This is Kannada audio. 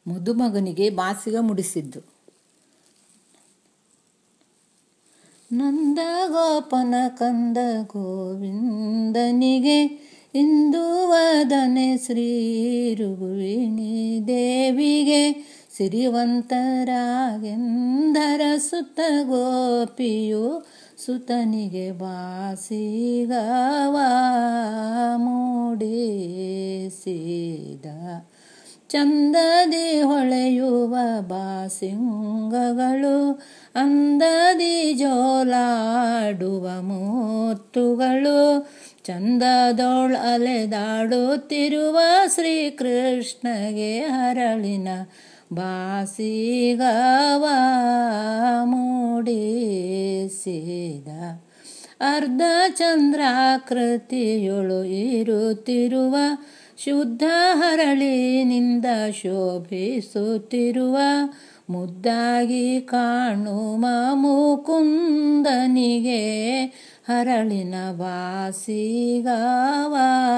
ಮದುಮಗನಿಗೆ ಬಾಸಿಗ ಮುಡಿಸಿದ್ದು ನಂದಗೋಪನ ಕಂದ ಗೋವಿಂದನಿಗೆ ಇಂದು ವದನೆ ಶ್ರೀ ರುಗುವಿಣಿ ದೇವಿಗೆ ಸಿರಿವಂತರಾಗೆಂದರ ಸುತ್ತ ಗೋಪಿಯು ಸುತನಿಗೆ ಬಾಸಿಗವ ಮೂಡಿಸಿದ ಚಂದದಿ ಹೊಳೆಯುವ ಬಾಸಿಂಗಗಳು ಅಂದದಿ ಜೋಲಾಡುವ ಮೂರ್ತುಗಳು ಚಂದದೋಳ್ ಅಲೆದಾಡುತ್ತಿರುವ ಶ್ರೀಕೃಷ್ಣಗೆ ಹರಳಿನ ಬಾಸಿಗವ ಮೂಡಿಸಿದ ಅರ್ಧ ಚಂದ್ರಾಕೃತಿಯೊಳು ಇರುತ್ತಿರುವ ಶುದ್ಧ ಹರಳಿನಿಂದ ಶೋಭಿಸುತ್ತಿರುವ ಮುದ್ದಾಗಿ ಕಾಣುವ ಮುಕುಂದನಿಗೆ ಹರಳಿನ ಬಾಸಿಗವ